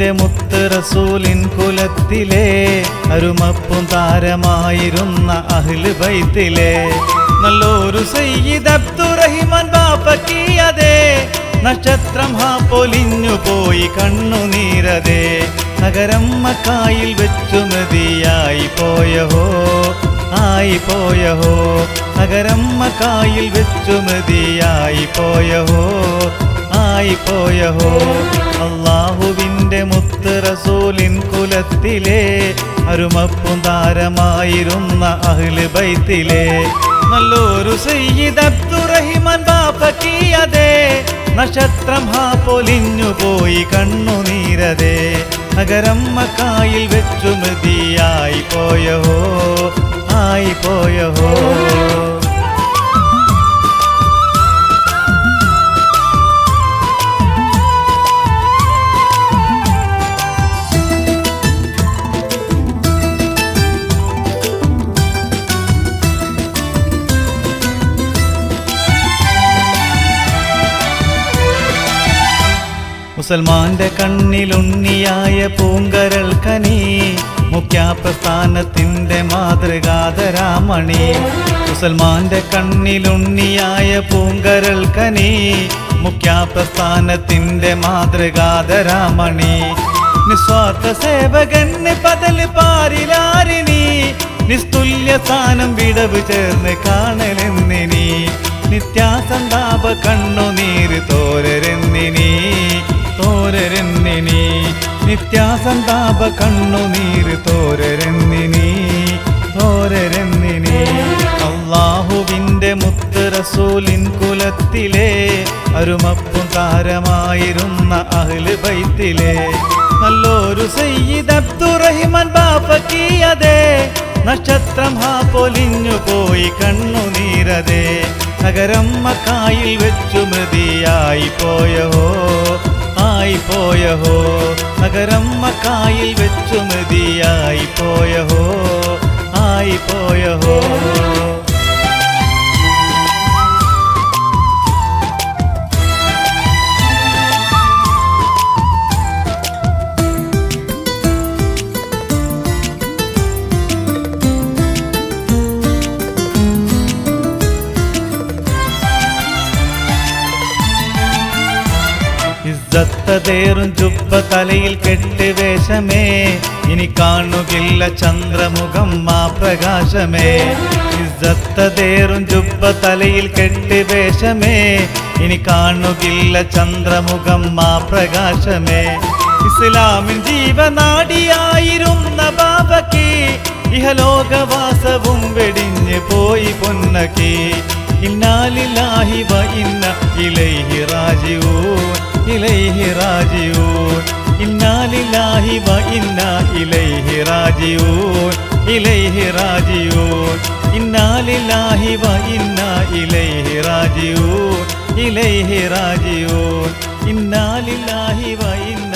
അള്ളാഹുവിൻ്റെ മുത്ത് റസൂലിൻ കുലത്തിലെ അരുമപ്പും താരമായിരുന്ന അഹ്ല് ബൈത്തിലെ നല്ലൊരു സയ്യിദ് അബ്ദുറഹിമാൻ ബാപ്പക്കിയതേ നക്ഷത്രം ഹാ പൊലിഞ്ഞു പോയി കണ്ണുനീരതേ നഗരം മക്കായിൽ വെച്ചു മതിയായി പോയഹോ ആയി പോയഹോ നഗരം മക്കായിൽ വെച്ചു മതിയായി പോയഹോ ആയി പോയഹോ അള്ളാഹുവിൻ്റെ മുത്ത് റസൂലിൻ കുലത്തിലെ അരുമപ്പും താരമായിരുന്ന അഹ്ല് ബൈത്തിലെ നല്ലൊരു സയ്യിദ് അബ്ദുറഹിമാൻ ബാപ്പക്കിയതേ നക്ഷത്രം ഹാ പൊലിഞ്ഞു പോയി കണ്ണുനീരതേ നഗരം മക്കായിൽ വെച്ചു മതിയായി പോയഹോ ആയി പോയഹോ മുസൽമാന്റെ കണ്ണിലുണ്ണിയായ പൂങ്കരൽ കനി മുഖ്യാപ്രസ്ഥാനത്തിന്റെ മാതൃകാതരാമണി മുസൽമാന്റെ കണ്ണിലുണ്ണിയായ പൂങ്കരൽ കനി മുഖ്യാപ്രസ്ഥാനത്തിന്റെ മാതൃകാതരാമണി നിസ്വാർത്ഥ സേവകന് പതല് പാരിലാരിണി നിസ്തുല്യ സ്ഥാനം വിടവ് ചേർന്ന് കാണലെന്നിനി നിത്യാസന്താപ കണ്ണുനീര് തോരരെന്നിനി തോരരെന്നിനി നിത്യാസന്താപ കണ്ണുനീര് തോരരെന്നിനി തോരരെന്നിനി അള്ളാഹുവിൻ്റെ മുത്ത് റസൂലിൻ കുലത്തിലെ അരുമപ്പും താരമായിരുന്ന അഹ്ല് ബൈത്തിലെ നല്ലൊരു സയ്യിദ് അബ്ദുറഹിമാൻ ബാപ്പക്കിയതേ നക്ഷത്രം ഹാ പൊലിഞ്ഞു പോയി കണ്ണുനീരതേ നഗരം മക്കായിൽ വെച്ചു മൃതിയായി പോയഹോ ആയി പോയഹോ നഗരം മക്കായിൽ വെച്ചു മൃതിയായി പോയഹോ ആയി പോയഹോ ഇസ്സത്തതേറും ചുപ്പ തലയിൽ കെട്ട് വേഷമേ ഇനി കാണുകില്ല ചന്ദ്രമുഖം മാ പ്രകാശമേ ഇസ്സത്തതേറും ചുപ്പ തലയിൽ കെട്ട് വേഷമേ ഇനി കാണുകില്ല ചന്ദ്രമുഖം മാ പ്രകാശമേ ഇസ്ലാമിൻ ജീവനാടിയായിരുന്ന ബാബയ്ക്ക് ഇഹലോകവാസവും വെടിഞ്ഞ് പോയി പൊന്നക്കി ഇന്നാലില്ലാഹി വ ഇന്ന ഇലൈഹി റാജിഊൻ ഇലൈഹി റാജിഊൻ ഇന്നാലില്ലാഹി വ ഇന്ന ഇലൈഹി റാജിഊൻ ഇലൈഹി റാജിഊൻ ഇന്നാലില്ലാഹി വ ഇന്ന ഇലൈഹി റാജിഊൻ ഇലൈഹി റാജിഊൻ ഇന്നാലില്ലാഹി വ ഇന്ന